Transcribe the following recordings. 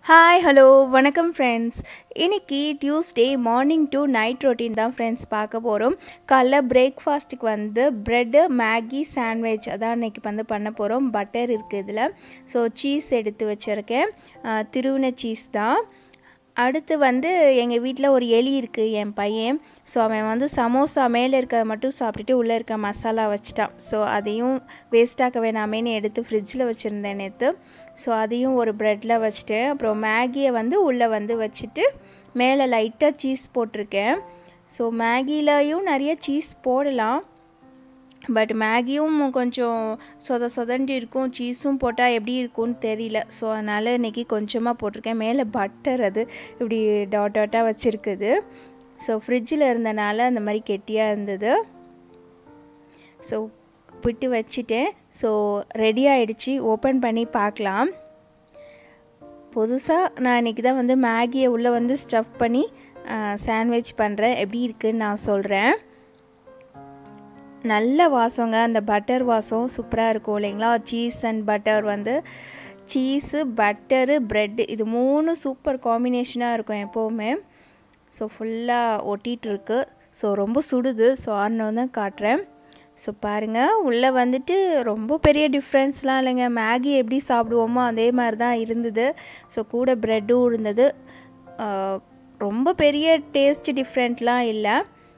hi hello வணக்கம் friends இன்னைக்கு Tuesday morning to night routine தான் ஃப்ரெண்ட்ஸ் பார்க்க போகிறோம் காலைல பிரேக்ஃபாஸ்ட்டுக்கு வந்து ப்ரெட்டு மேகி சாண்ட்விச் அதான் இன்னைக்கு வந்து பண்ண போகிறோம் பட்டர் இருக்குது இதில் ஸோ சீஸ் எடுத்து வச்சுருக்கேன் அஹ், திருவின சீஸ் தான் அடுத்து வந்து எங்கள் வீட்டில் ஒரு எலி இருக்குது என் பையன் ஸோ அவன் வந்து சமோசா மேலே இருக்கிறத மட்டும் சாப்பிட்டுட்டு உள்ளே இருக்க மசாலா வச்சிட்டான் ஸோ அதையும் வேஸ்ட்டாக்க வேணாமேன்னு எடுத்து ஃப்ரிட்ஜில் வச்சுருந்தேன் நேற்று ஸோ அதையும் ஒரு ப்ரெட்டில் வச்சுட்டேன் அப்புறம் மேகியை வந்து உள்ளே வந்து வச்சுட்டு மேலே லைட்டாக சீஸ் போட்டிருக்கேன் ஸோ மேகிலையும் நிறைய சீஸ் போடலாம் பட் மேகியும் கொஞ்சம் சொத சொதண்டி இருக்கும் சீஸும் போட்டால் எப்படி இருக்கும்னு தெரியல ஸோ அதனால் இன்றைக்கி கொஞ்சமாக போட்டிருக்கேன் மேலே பட்டர் அது இப்படி டாட் டாட்டாக வச்சுருக்குது ஸோ ஃப்ரிட்ஜில் இருந்தனால அந்த மாதிரி கெட்டியாக இருந்தது ஸோ விட்டு வச்சுட்டேன் ஸோ ரெடி ஆயிடுச்சு ஓப்பன் பண்ணி பார்க்கலாம் புதுசாக நான் இன்றைக்கி தான் வந்து மேகியை உள்ளே வந்து ஸ்டஃப் பண்ணி சாண்ட்விச் பண்ணுறேன் எப்படி இருக்குன்னு நான் சொல்கிறேன் நல்ல வாசங்க அந்த பட்டர் வாசம் சூப்பராக இருக்கும் இல்லைங்களா சீஸ் அண்ட் பட்டர் வந்து சீஸு பட்டரு ப்ரெட்டு இது மூணு சூப்பர் காம்பினேஷனாக இருக்கும் எப்போவுமே ஸோ ஃபுல்லாக ஒட்டிகிட்டு இருக்கு ஸோ ரொம்ப சுடுது ஸோ ஆறினு தான் காட்டுறேன் ஸோ பாருங்கள் உள்ளே வந்துட்டு ரொம்ப பெரிய டிஃப்ரென்ஸ்லாம் இல்லைங்க மேகி எப்படி சாப்பிடுவோமோ அதே மாதிரி தான் இருந்தது ஸோ கூட ப்ரெட்டும் இருந்தது ஆஹ், ரொம்ப பெரிய டேஸ்ட் டிஃப்ரெண்ட்லாம் இல்லை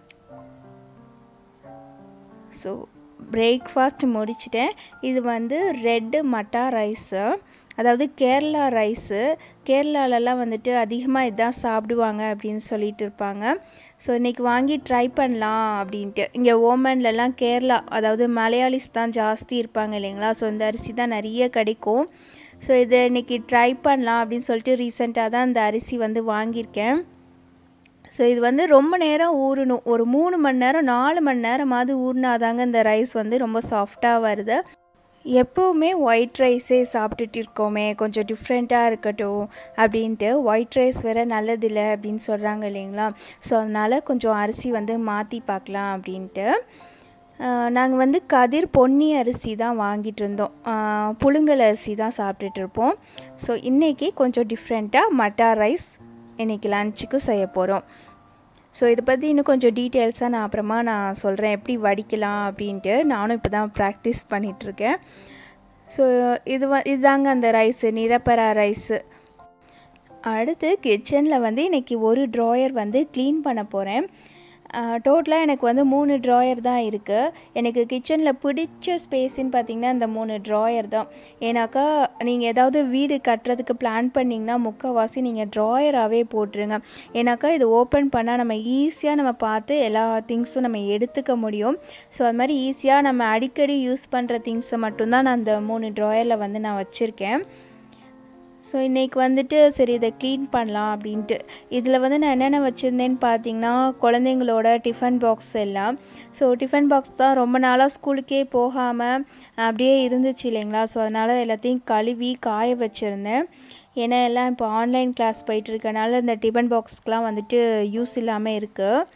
ஸோ பிரேக்ஃபாஸ்ட் முடிச்சிட்டேன் இது வந்து ரெட்டு மட்டா ரைஸு அதாவது கேரளா ரைஸு கேரளாலலாம் வந்துட்டு அதிகமாக இதான் சாப்பிடுவாங்க அப்படின்னு சொல்லிட்டு இருப்பாங்க ஸோ இன்றைக்கி வாங்கி ட்ரை பண்ணலாம் அப்படின்ட்டு இங்கே ஓமன்லலாம் கேரளா அதாவது மலையாளிஸ் தான் ஜாஸ்தி இருப்பாங்க இல்லைங்களா ஸோ இந்த அரிசி தான் நிறைய கிடைக்கும் ஸோ இதை இன்றைக்கி ட்ரை பண்ணலாம் அப்படின்னு சொல்லிட்டு ரீசெண்டாக தான் இந்த அரிசி வந்து வாங்கியிருக்கேன் ஸோ இது வந்து ரொம்ப நேரம் ஊறணும் ஒரு மூணு மணி நேரம் நாலு மணி நேரமாவது ஊறினாதாங்க இந்த ரைஸ் வந்து ரொம்ப சாஃப்டாக வருது எப்போவுமே ஒயிட் ரைஸே சாப்பிட்டுட்டு இருக்கோமே கொஞ்சம் டிஃப்ரெண்ட்டாக இருக்கட்டும் அப்படின்ட்டு ஒயிட் ரைஸ் வேறு நல்லதில்லை அப்படின்னு சொல்கிறாங்க இல்லைங்களா ஸோ அதனால் கொஞ்சம் அரிசி வந்து மாற்றி பார்க்கலாம் அப்படின்ட்டு நாங்கள் வந்து கதிர் பொன்னி அரிசி தான் வாங்கிட்டு இருந்தோம் ஆஹ் புழுங்கல் அரிசி தான் சாப்பிட்டுட்டு இருப்போம் ஸோ இன்றைக்கி கொஞ்சம் டிஃப்ரெண்ட்டாக மட்டா ரைஸ் இன்றைக்கி லஞ்சுக்கு செய்ய போகிறோம் ஸோ இதை பற்றி இன்னும் கொஞ்சம் டீட்டெயில்ஸாக நான் அப்புறமா நான் சொல்கிறேன் எப்படி வடிக்கலாம் அப்படின்ட்டு நானும் இப்போ தான் ப்ராக்டிஸ் பண்ணிகிட்ருக்கேன் ஸோ இது வ இதுதாங்க அந்த ரைஸு நிரப்பரா ரைஸு அடுத்து கிச்சனில் வந்து இன்றைக்கி ஒரு ட்ராயர் வந்து க்ளீன் பண்ண போகிறேன் டோட்டலாக எனக்கு வந்து மூணு ட்ராயர் தான் இருக்குது எனக்கு கிச்சனில் பிடிச்ச ஸ்பேஸுன்னு பார்த்தீங்கன்னா இந்த மூணு ட்ராயர் தான் ஏன்னாக்கா நீங்கள் ஏதாவது வீடு கட்டுறதுக்கு பிளான் பண்ணிங்கன்னா முக்கால்வாசி நீங்கள் ட்ராயராகவே போட்டுருங்க ஏன்னாக்கா இது ஓப்பன் பண்ணால் நம்ம ஈஸியாக நம்ம பார்த்து எல்லா திங்ஸும் நம்ம எடுத்துக்க முடியும் ஸோ அது மாதிரி ஈஸியாக நம்ம அடிக்கடி யூஸ் பண்ணுற திங்ஸை மட்டும்தான் நான் அந்த மூணு ட்ராயரில் வந்து நான் வச்சுருக்கேன் ஸோ இன்றைக்கி வந்துட்டு சரி இதை க்ளீன் பண்ணலாம் அப்படின்ட்டு இதில் வந்து நான் என்னென்ன வச்சுருந்தேன்னு பார்த்தீங்கன்னா குழந்தைங்களோட டிஃபன் பாக்ஸ் எல்லாம் ஸோ டிஃபன் பாக்ஸ் தான் ரொம்ப நாளாக ஸ்கூலுக்கே போகாமல் அப்படியே இருந்துச்சு இல்லைங்களா ஸோ அதனால் எல்லாத்தையும் கழுவி காய வச்சுருந்தேன் ஏன்னா எல்லாம் இப்போ ஆன்லைன் கிளாஸ் போயிட்டுருக்கனால இந்த டிஃபன் பாக்ஸ்க்கெலாம் வந்துட்டு யூஸ் இல்லாமல் இருக்குது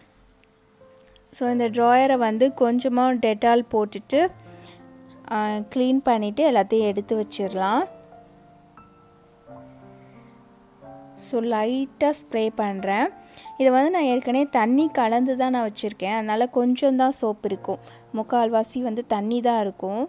ஸோ இந்த ட்ராயரை வந்து கொஞ்சமாக டெட்டால் போட்டுட்டு க்ளீன் பண்ணிவிட்டு எல்லாத்தையும் எடுத்து வச்சிடலாம் ஸோ லைட்டாக ஸ்ப்ரே பண்ணுறேன் இதை வந்து நான் ஏற்கனவே தண்ணி கலந்து தான் நான் வச்சுருக்கேன் அதனால் கொஞ்சம் தான் சோப்பு இருக்கும் முக்கால்வாசி வந்து தண்ணி தான் இருக்கும்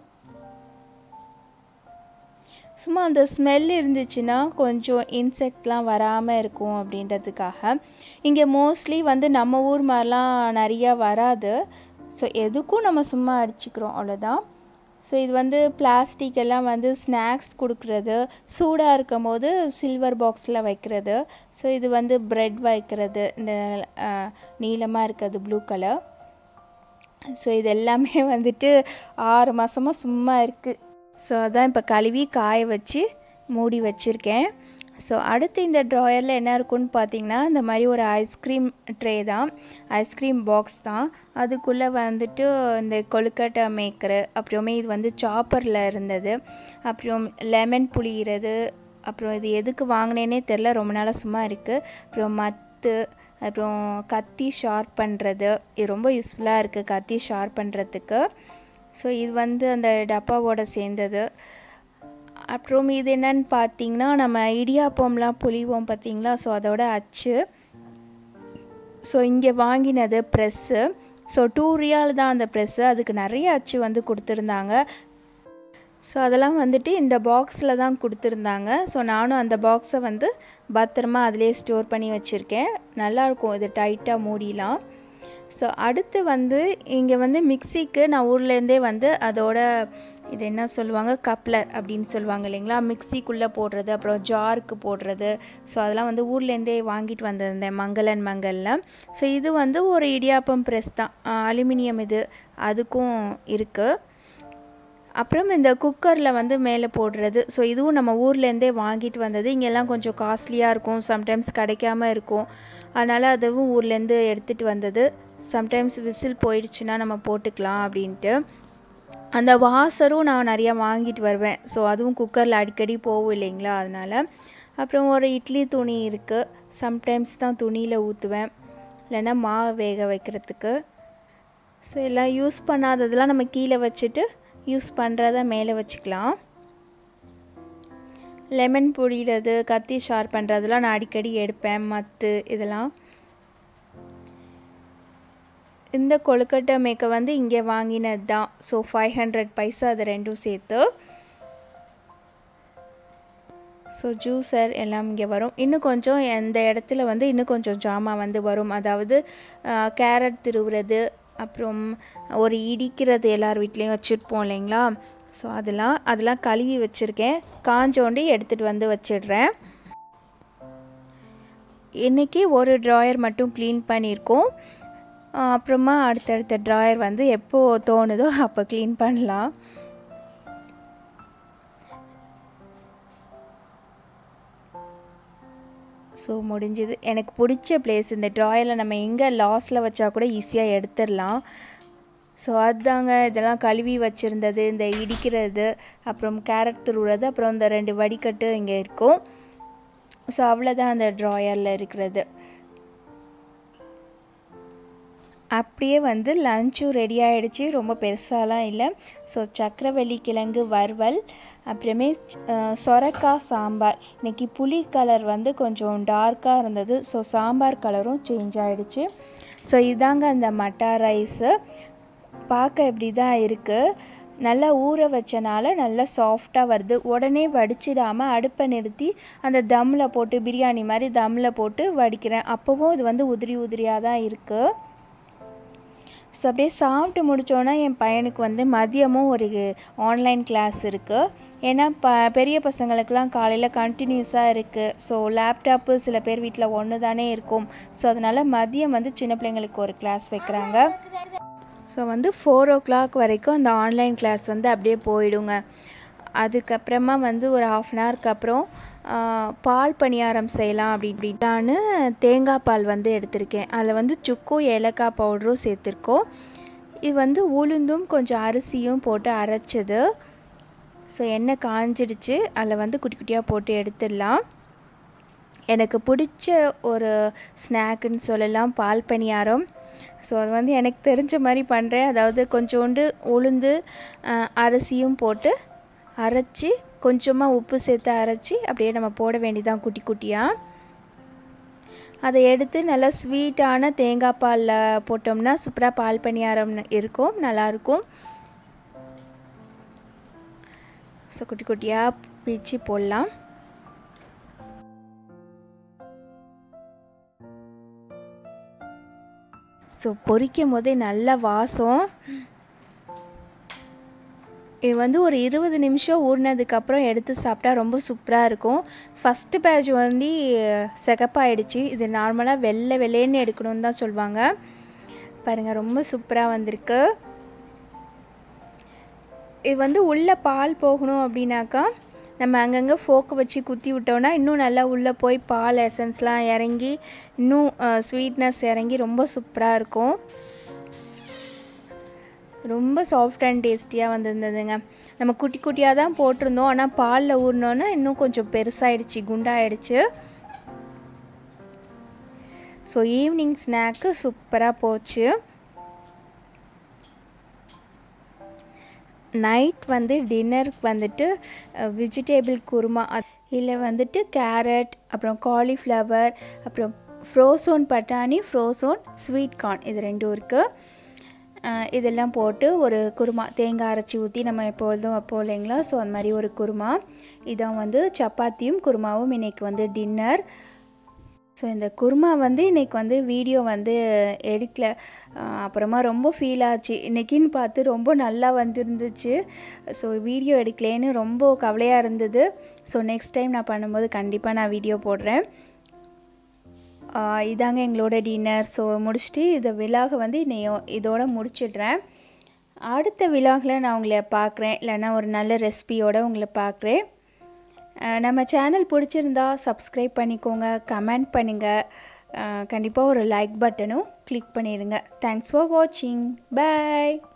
சும்மா அந்த ஸ்மெல் இருந்துச்சுன்னா கொஞ்சம் இன்செக்ட்லாம் வராமல் இருக்கும் அப்படின்றதுக்காக இங்கே மோஸ்ட்லி வந்து நம்ம ஊர் மாதிரிலாம் நிறையா வராது ஸோ எதுக்கும் நம்ம சும்மா அடிச்சுக்கிறோம் அவ்வளோதான் ஸோ இது வந்து பிளாஸ்டிக் எல்லாம் வந்து ஸ்நாக்ஸ் கொடுக்குறது சூடாக இருக்கும் போது சில்வர் பாக்ஸில் வைக்கிறது ஸோ இது வந்து ப்ரெட் வைக்கிறது இந்த நீளமாக இருக்கிறது ப்ளூ கலர் ஸோ இது எல்லாமே வந்துட்டு ஆறு மாதமாக சும்மா இருக்குது ஸோ அதான் இப்போ கழுவி காய வச்சு மூடி வச்சுருக்கேன் ஸோ அடுத்து இந்த ட்ராயரில் என்ன இருக்குன்னு பார்த்தீங்கன்னா இந்த மாதிரி ஒரு ஐஸ்கிரீம் ட்ரே தான் ஐஸ்கிரீம் பாக்ஸ் தான் அதுக்குள்ளே வந்துட்டு இந்த கொழுக்கட்டை மேக்கரு அப்புறமே இது வந்து சாப்பரில் இருந்தது அப்புறம் லெமன் புளிகிறது அப்புறம் இது எதுக்கு வாங்கினேனே தெரில ரொம்ப நாளாக சும்மா இருக்குது அப்புறம் மத்து அப்புறம் கத்தி ஷார்ப் பண்ணுறது இது ரொம்ப யூஸ்ஃபுல்லாக இருக்குது கத்தி ஷார்ப் பண்ணுறதுக்கு ஸோ இது வந்து அந்த டப்பாவோட சேர்ந்தது அப்புறம் இது என்னன்னு பார்த்தீங்கன்னா நம்ம இடியாப்பம்லாம் புளிவோம் பார்த்தீங்களா ஸோ அதோட அச்சு ஸோ இங்கே வாங்கினது ப்ரெஸ்ஸு ஸோ டூ ரியால் தான் அந்த ப்ரெஸ்ஸு அதுக்கு நிறைய அச்சு வந்து கொடுத்துருந்தாங்க ஸோ அதெல்லாம் வந்துட்டு இந்த பாக்ஸில் தான் கொடுத்துருந்தாங்க ஸோ நானும் அந்த பாக்ஸை வந்து பத்திரமா அதிலே ஸ்டோர் பண்ணி வச்சுருக்கேன் நல்லாயிருக்கும் இது டைட்டாக மூடிலாம் ஸோ அடுத்து வந்து இங்கே வந்து மிக்சிக்கு நான் ஊர்லேருந்தே வந்து அதோட இது என்ன சொல்லுவாங்க கப்லர் அப்படின்னு சொல்லுவாங்க இல்லைங்களா மிக்சிக்குள்ளே போடுறது அப்புறம் ஜாருக்கு போடுறது ஸோ அதெல்லாம் வந்து ஊர்லேருந்தே வாங்கிட்டு வந்திருந்தேன் மங்களன் மங்கலில் ஸோ இது வந்து ஒரு இடியாப்பம் ப்ரெஸ் தான் அலுமினியம் இது அதுக்கும் இருக்குது அப்புறம் இந்த குக்கரில் வந்து மேலே போடுறது ஸோ இதுவும் நம்ம ஊர்லேருந்தே வாங்கிட்டு வந்தது இங்கெல்லாம் கொஞ்சம் காஸ்ட்லியாக இருக்கும் சம்டைம்ஸ் கிடைக்காம இருக்கும் அதனால் அதுவும் ஊர்லேருந்து எடுத்துகிட்டு வந்தது சம்டைம்ஸ் விசில் போயிடுச்சுன்னா நம்ம போட்டுக்கலாம் அப்படின்ட்டு அந்த வாசரும் நான் நிறையா வாங்கிட்டு வருவேன் ஸோ அதுவும் குக்கரில் அடிக்கடி போகும் இல்லைங்களா அதனால் அப்புறம் ஒரு இட்லி துணி இருக்குது சம்டைம்ஸ் தான் துணியில் ஊற்றுவேன் இல்லைன்னா மாவு வேக வைக்கிறதுக்கு ஸோ எல்லாம் யூஸ் பண்ணாததெல்லாம் நம்ம கீழே வச்சுட்டு யூஸ் பண்ணுறத மேலே வச்சுக்கலாம் லெமன் புழிகிறது கத்தி ஷார்ப் பண்ணுறதெல்லாம் நான் அடிக்கடி எடுப்பேன் மத்து இதெல்லாம் இந்த கொழுக்கட்டை மேக்கை வந்து இங்கே வாங்கினது தான் ஸோ ஃபைவ் ஹண்ட்ரட் பைசா அது ரெண்டும் சேர்த்து ஸோ ஜூஸர் எல்லாம் இங்கே வரும் இன்னும் கொஞ்சம் இந்த இடத்துல வந்து இன்னும் கொஞ்சம் ஜாமான் வந்து வரும் அதாவது கேரட் திருவுறது அப்புறம் ஒரு இடிக்கிறது எல்லார் வீட்லேயும் வச்சுருப்போம் இல்லைங்களா ஸோ அதெல்லாம் அதெல்லாம் கழுவி வச்சுருக்கேன் காஞ்சோண்டி எடுத்துகிட்டு வந்து வச்சிடுறேன் இன்றைக்கி ஒரு ட்ராயர் மட்டும் க்ளீன் பண்ணியிருக்கோம் அப்புறமா அடுத்தடுத்த ட்ராயர் வந்து எப்போ தோணுதோ அப்போ க்ளீன் பண்ணலாம் ஸோ முடிஞ்சுது எனக்கு பிடிச்ச பிளேஸ் இந்த ட்ராயரில் நம்ம எங்கே லாஸில் வச்சா கூட ஈஸியாக எடுத்துடலாம் ஸோ அதுதாங்க இதெல்லாம் கழுவி வச்சுருந்தது இந்த இடிக்கிறது அப்புறம் கேரட் துருவுறது அப்புறம் இந்த ரெண்டு வடிகட்டு இங்கே இருக்கும் ஸோ அவ்வளோதான் அந்த ட்ராயரில் இருக்கிறது அப்படியே வந்து லஞ்சும் ரெடி ஆகிடுச்சு ரொம்ப பெருசாலாம் இல்லை ஸோ சக்கரவள்ளி கிழங்கு வறுவல் அப்புறமே சொரக்காய் சாம்பார் இன்றைக்கி புளி கலர் வந்து கொஞ்சம் டார்க்காக இருந்தது ஸோ சாம்பார் கலரும் சேஞ்ச் ஆகிடுச்சு ஸோ இதாங்க அந்த மட்டா ரைஸு பார்க்க இப்படி தான் இருக்குது நல்லா ஊற வச்சனால நல்லா சாஃப்டாக வருது உடனே வடிச்சிடாமல் அடுப்பை நிறுத்தி அந்த தம்மில் போட்டு பிரியாணி மாதிரி தம்மில் போட்டு வடிக்கிறேன் அப்போவும் இது வந்து உதிரி உதிரியாக தான் இருக்குது ஸோ அப்படியே சாப்பிட்டு முடித்தோன்னே என் பையனுக்கு வந்து மதியமும் ஒரு ஆன்லைன் கிளாஸ் இருக்குது ஏன்னா ப பெரிய பசங்களுக்கெல்லாம் காலையில் கண்டினியூஸாக இருக்குது ஸோ லேப்டாப்பு சில பேர் வீட்டில் ஒன்று தானே இருக்கும் ஸோ அதனால் மதியம் வந்து சின்ன பிள்ளைங்களுக்கு ஒரு கிளாஸ் வைக்கிறாங்க ஸோ வந்து ஃபோர் ஓ கிளாக் வரைக்கும் அந்த ஆன்லைன் கிளாஸ் வந்து அப்படியே போயிடுங்க அதுக்கப்புறமா வந்து ஒரு ஆஃப் அன் ஹவருக்கு அப்புறம் பால் பணியாரம் செய்யலாம் அப்படி இப்படின்ட்டான்னு தேங்காய் பால் வந்து எடுத்திருக்கேன் அதில் வந்து சுக்கும் ஏலக்காய் பவுடரும் சேர்த்துருக்கோம் இது வந்து உளுந்தும் கொஞ்சம் அரிசியும் போட்டு அரைச்சது ஸோ எண்ணெய் காஞ்சிடுச்சு அதில் வந்து குட்டி குட்டியாக போட்டு எடுத்துடலாம் எனக்கு பிடிச்ச ஒரு ஸ்நாக்குன்னு சொல்லலாம் பால் பணியாரம் ஸோ அது வந்து எனக்கு தெரிஞ்ச மாதிரி பண்ணுறேன் அதாவது கொஞ்சோண்டு உளுந்து அரிசியும் போட்டு அரைச்சி கொஞ்சமாக உப்பு சேர்த்து அரைச்சி அப்படியே நம்ம போட வேண்டியதான் குட்டி குட்டியாக அதை எடுத்து நல்லா ஸ்வீட்டான தேங்காய் பாலில் போட்டோம்னா சூப்பராக பால் பணியாரம் இருக்கும் நல்லாயிருக்கும் ஸோ குட்டி குட்டியாக பிச்சு போடலாம் ஸோ பொரிக்கும் போதே நல்ல வாசம் இது வந்து ஒரு இருபது நிமிஷம் ஊறினதுக்கப்புறம் எடுத்து சாப்பிட்டா ரொம்ப சூப்பராக இருக்கும் ஃபஸ்ட்டு பேட்ச் வந்து சிகப்பாயிடுச்சு இது நார்மலாக வெள்ளை வெள்ளைன்னு எடுக்கணும்னு தான் சொல்லுவாங்க பாருங்கள் ரொம்ப சூப்பராக வந்திருக்கு இது வந்து உள்ளே பால் போகணும் அப்படின்னாக்கா நம்ம அங்கங்கே ஃபோக்கு வச்சு குத்தி விட்டோன்னா இன்னும் நல்லா உள்ளே போய் பால் எசன்ஸ்லாம் இறங்கி இன்னும் ஸ்வீட்னஸ் இறங்கி ரொம்ப சூப்பராக இருக்கும் ரொம்ப சாஃப்ட் அண்ட் டேஸ்டியாக வந்திருந்ததுங்க நம்ம குட்டி குட்டியாக தான் போட்டிருந்தோம் ஆனால் பாலில் ஊறினோன்னா இன்னும் கொஞ்சம் பெருசாகிடுச்சு குண்டாயிடுச்சு ஸோ ஈவினிங் ஸ்நாக்கு சூப்பராக போச்சு நைட் வந்து டின்னருக்கு வந்துட்டு வெஜிடேபிள் குருமா இதில் வந்துட்டு கேரட் அப்புறம் காலிஃப்ளவர் அப்புறம் ஃப்ரோசோன் பட்டாணி ஃப்ரோசோன் ஸ்வீட் கார்ன் இது ரெண்டும் இருக்குது இதெல்லாம் போட்டு ஒரு குருமா தேங்காய் அரைச்சி ஊற்றி நம்ம எப்பொழுதும் வைப்போம் இல்லைங்களா ஸோ அந்த மாதிரி ஒரு குருமா இதான் வந்து சப்பாத்தியும் குருமாவும் இன்றைக்கி வந்து டின்னர் ஸோ இந்த குருமா வந்து இன்றைக்கி வந்து வீடியோ வந்து எடுக்கல அப்புறமா ரொம்ப ஃபீல் ஆச்சு இன்றைக்கின்னு பார்த்து ரொம்ப நல்லா வந்துருந்துச்சு ஸோ வீடியோ எடுக்கலேன்னு ரொம்ப கவலையாக இருந்தது ஸோ நெக்ஸ்ட் டைம் நான் பண்ணும்போது கண்டிப்பாக நான் வீடியோ போடுறேன் இதாங்க எங்களோட டின்னர் ஸோ முடிச்சுட்டு இந்த விழாக வந்து இன்னையோ இதோட முடிச்சிடுறேன் அடுத்த விழாவில் நான் உங்களை பார்க்குறேன் இல்லைன்னா ஒரு நல்ல ரெசிபியோடு உங்களை பார்க்குறேன் நம்ம சேனல் பிடிச்சிருந்தா சப்ஸ்கிரைப் பண்ணிக்கோங்க கமெண்ட் பண்ணுங்கள் கண்டிப்பாக ஒரு லைக் பட்டனும் கிளிக் பண்ணிடுங்க தேங்க்ஸ் ஃபார் வாட்சிங் பாய்